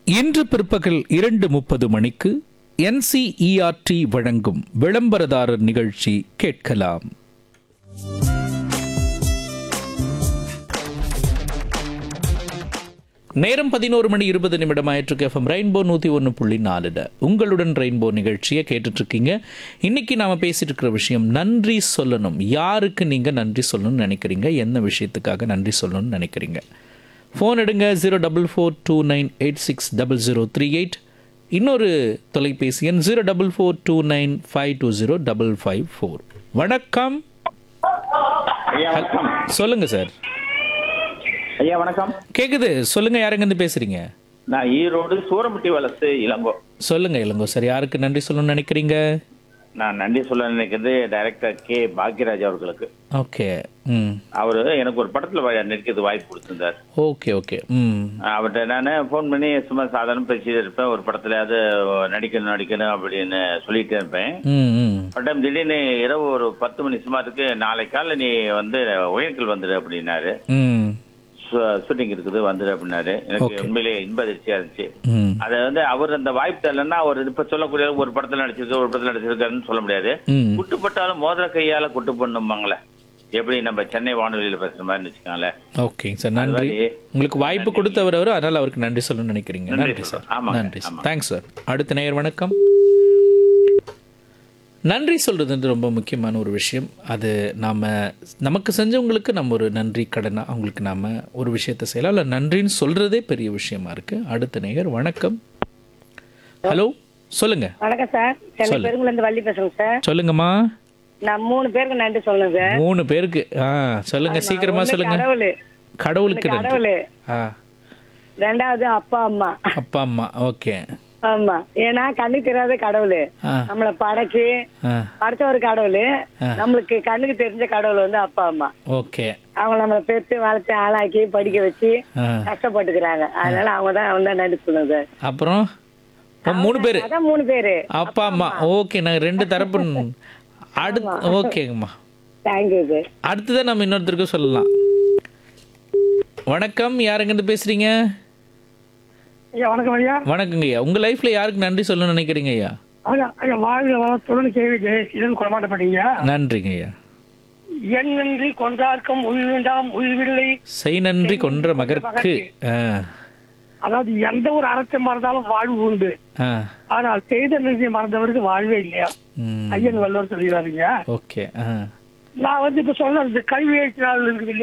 இன்று பிற்பகல் இரண்டு முப்பது மணிக்கு என்சிஇஆர்டி வழங்கும் விளம்பரதாரர் நிகழ்ச்சி கேட்கலாம் நேரம் பதினோரு மணி இருபது நிமிடம் ஆயிற்றுக்கு எஃப்எம் ரெயின்போ நூற்றி ஒன்று புள்ளி நாலுல உங்களுடன் ரெயின்போ நிகழ்ச்சியை கேட்டுட்டு இருக்கீங்க இன்னைக்கு நாம பேசிட்டு இருக்கிற விஷயம் நன்றி சொல்லணும் யாருக்கு நீங்கள் நன்றி சொல்லணும்னு நினைக்கிறீங்க என்ன விஷயத்துக்காக நன்றி சொல்லணும்னு நினைக்கிறீங்க ஃபோன் எடுங்க zero double four two nine eight six double zero three eight இன்னொரு தொலைபேசி எண் zero double four two nine five two zero double five four வணக்கம் ஐயா வணக்கம் சொல்லுங்க சார் ஐயா வணக்கம் கேக்குது சொல்லுங்க யாருங்கன்னு பேசுறீங்க நான் ஈரோடு சூரமுட்டி வலசு இளங்கோ சொல்லுங்க இளங்கோ சார் யாருக்கு நன்றி சொல்லணும்னு நினைக்கிறீங்க நான் நன்றி சொல்ல நினைக்கிறது டைரக்டர் கே பாக்யராஜ் அவர்களுக்கு ஓகே ம் அவர் எனக்கு ஒரு படத்துல வ- நடிக்கிறது வாய்ப்பு கொடுத்திருந்தார் ஓகே ஓகே ம் அவர்கிட்ட நான் ஃபோன் பண்ணி சும்மா சாதாரண பேசிட்டு இருப்பேன் ஒரு படத்துலயாவது நடிக்கணும் நடிக்கணும் அப்படின்னு சொல்லிட்டே இருப்பேன் ம் ம் பட்டம் திடீர்னு இரவு ஒரு பத்து மணி சுமாருக்கு நாளை காலைல நீ வந்து உயர்கல் வந்துடு அப்படின்னாரு ம் ஷூட்டிங் இருக்குது வந்துடு அப்படின்னாரு எனக்கு உண்மையிலேயே இன்ப அதிர்ச்சியா இருந்துச்சு ம் அது வந்து அவர் அந்த வாய்ப்பு தரலன்னா அவர் இப்ப சொல்லக்கூடிய ஒரு படத்துல நடிச்சிருக்க ஒரு படத்துல நடிச்சிருக்காருன்னு சொல்ல முடியாது ம் குட்டுப்பட்டாலும் மோதிர கையால குட்டு பண்ணுவாங்களே எப்படி நம்ம சென்னை வானொலியில பேசுற மாதிரி வச்சுக்கோங்களேன் ஓகேங்க சார் நன்றி மாதிரி உங்களுக்கு வாய்ப்பு கொடுத்தவர் அவர் அதனால அவருக்கு நன்றி சொல்லணும்னு நினைக்கிறீங்க நன்றி நன்றி சார் ஆமாங்க, நன்றி சார் ஆமா. தேங்க்ஸ் சார் அடுத்த நேயர் வணக்கம் நன்றி சொல்றது ரொம்ப முக்கியமான ஒரு விஷயம் அது நாம நமக்கு செஞ்சவங்களுக்கு நம்ம ஒரு நன்றி கடனா அவங்களுக்கு நாம ஒரு விஷயத்தை செய்யலாம் இல்லை நன்றின்னு சொல்றதே பெரிய விஷயமா இருக்கு அடுத்த நேயர் வணக்கம் ஹலோ சொல்லுங்க வணக்கம் சார் சென்னை சொல்லு. பெருங்குல இருந்து வள்ளி பேசுறேங்க சார் சொல்லுங்க நான் மூணு பேருக்கு நன்றி சொல்லணும் சார் மூணு பேருக்கு ஆ சொல்லுங்க சீக்கிரமா ஒண்ணு சொல்லுங்க கடவுளு கடவுளுக்கு நன்றி கடவுளு ஆ ரெண்டாவது அப்பா அம்மா அப்பா அம்மா ஓகே ஆமா ஏன்னா கண்ணுக்கு தெரியாத கடவுளு ஆ நம்மள படைச்சு ஆ படைச்ச ஒரு கடவுளு நம்மளுக்கு கண்ணுக்கு தெரிஞ்ச கடவுள் வந்து அப்பா அம்மா ஓகே அவங்க நம்மள பெத்து வளர்த்து ஆளாக்கி படிக்க வச்சு ஆ கஷ்டப்பட்டுக்கிறாங்க அதனால அவங்க தான் அவங்க தான் நன்றி சொல்லணும் சார் அப்புறம் ஓ, மூணு பேர் அதான் மூணு பேரு அப்பா அம்மா ஓகே நாங்கள் ரெண்டு தரப்பு அடுத்து ஓகேங்கம்மா தேங்க்யூ சார் அடுத்ததான் நம்ம இன்னொருத்தருக்கு சொல்லலாம் வணக்கம் யாருங்கிட்ட பேசுறீங்க ஐயா வணக்கம் ஐயா வணக்கங்க ஐயா உங்க லைஃப்ல யாருக்கு நன்றி சொல்லணும்னு நினைக்கிறீங்க ஐயா ஐயா ஐயா வாழ்க வளத்துடன் கேள்வி ஜெயசீலன் கொடமாட்டப்பட்டீங்க நன்றிங்க ஐயா என் நன்றி கொன்றார்க்கும் உயிர்வேண்டாம் உயிர்வில்லை செய் நன்றி கொன்ற மகற்கு ஆ அதாவது எந்த ஒரு அறத்தை மறந்தாலும் வாழ்வு உண்டு ஆ ஆனால் செய்த நன்றியை மறந்தவருக்கு வாழ்வே இல்லையா ம் ஐயன் வல்லவர் சொல்லிடுறாருங்க ஓகே ஆ நான் வந்து இப்ப சொன்ன கல்வி நாள் இருக்குது இல்லையா